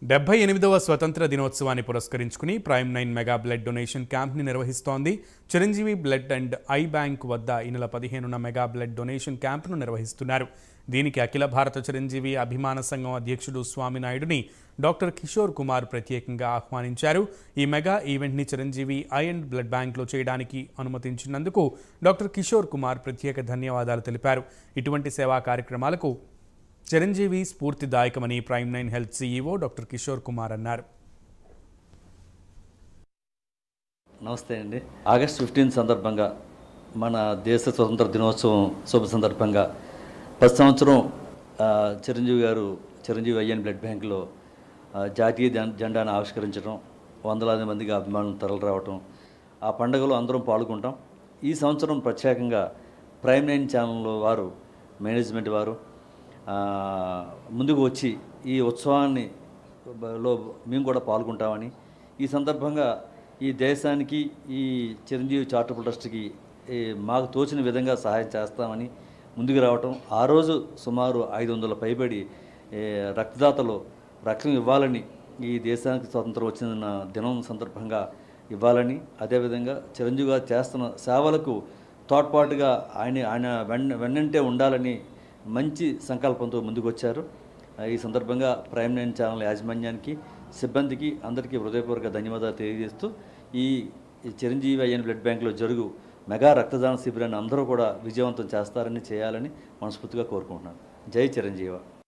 డెబ్బై ఎనిమిదవ స్వతంత్ర దినోత్సవాన్ని పురస్కరించుకుని Prime Nine mega blood donation క్యాంప్ని నిర్వహిస్తోంది Chiranjeevi blood and eye bank వద్ద ఈ నెల పదిహేనున మెగా బ్లడ్ డొనేషన్ క్యాంప్ను నిర్వహిస్తున్నారు దీనికి అఖిల భారత చిరంజీవి అభిమాన సంఘం అధ్యక్షుడు స్వామినాయుడుని డాక్టర్ కిషోర్ కుమార్ ప్రత్యేకంగా ఆహ్వానించారు ఈ మెగా ఈవెంట్ని చిరంజీవి ఐ అండ్ బ్లడ్ బ్యాంక్లో చేయడానికి అనుమతించినందుకు డాక్టర్ కిషోర్ కుమార్ ప్రత్యేక ధన్యవాదాలు తెలిపారు ఇటువంటి సేవా కార్యక్రమాలకు చిరంజీవి స్ఫూర్తిదాయకమని Prime Nine health CEO doctor Kishore Kumar అన్నారు నమస్తే అండి ఆగస్ట్ ఫిఫ్టీన్ సందర్భంగా మన దేశ స్వతంత్ర దినోత్సవం శుభ సందర్భంగా ప్రతి సంవత్సరం ఆ, చిరంజీవి గారు చిరంజీవి అయ్యన్ బ్లడ్ బ్యాంకులో ఆ, జాతీయ జెం- జెండాను ఆవిష్కరించడం వందలాది మందికి అభిమానులు తరలి రావటం ఆ పండుగలో అందరం పాల్గొంటాం ఈ సంవత్సరం ప్రత్యేకంగా ప్రైమ్ నైన్ ఛానల్ వారు మేనేజ్మెంట్ వారు ఆ, ముందుకు వచ్చి ఈ ఉత్సవాన్ని బ- లో మేము కూడా పాల్గొంటామని ఈ సందర్భంగా ఈ దేశానికి ఈ చిరంజీవి చారిటబుల్ ట్రస్ట్కి ఈ మాకు తోచిన విధంగా సహాయం చేస్తామని ముందుకు రావటం ఆ రోజు సుమారు ఐదు వందల పైబడి ఏ, రక్తదాతలు రక్తం ఇవ్వాలని ఈ దేశానికి స్వతంత్రం వచ్చిన దినం సందర్భంగా ఇవ్వాలని అదేవిధంగా చిరంజీవి గారు చేస్తున్న సేవలకు తోడ్పాటుగా ఆయన ఆయన వెన్న వెన్నంటే ఉండాలని మంచి సంకల్పంతో ముందుకు వచ్చారు ఆ, ఈ సందర్భంగా ప్రైమ్ నైన్ ఛానల్ యాజమాన్యానికి సిబ్బందికి అందరికీ హృదయపూర్వక ధన్యవాదాలు తెలియజేస్తూ ఈ ఈ చిరంజీవి అయ్యన్ బ్లడ్ బ్యాంకులో జరుగు మెగా రక్తదాన శిబిరాన్ని అందరూ కూడా విజయవంతం చేస్తారని చేయాలని మనస్ఫూర్తిగా కోరుకుంటున్నాను జై చిరంజీవ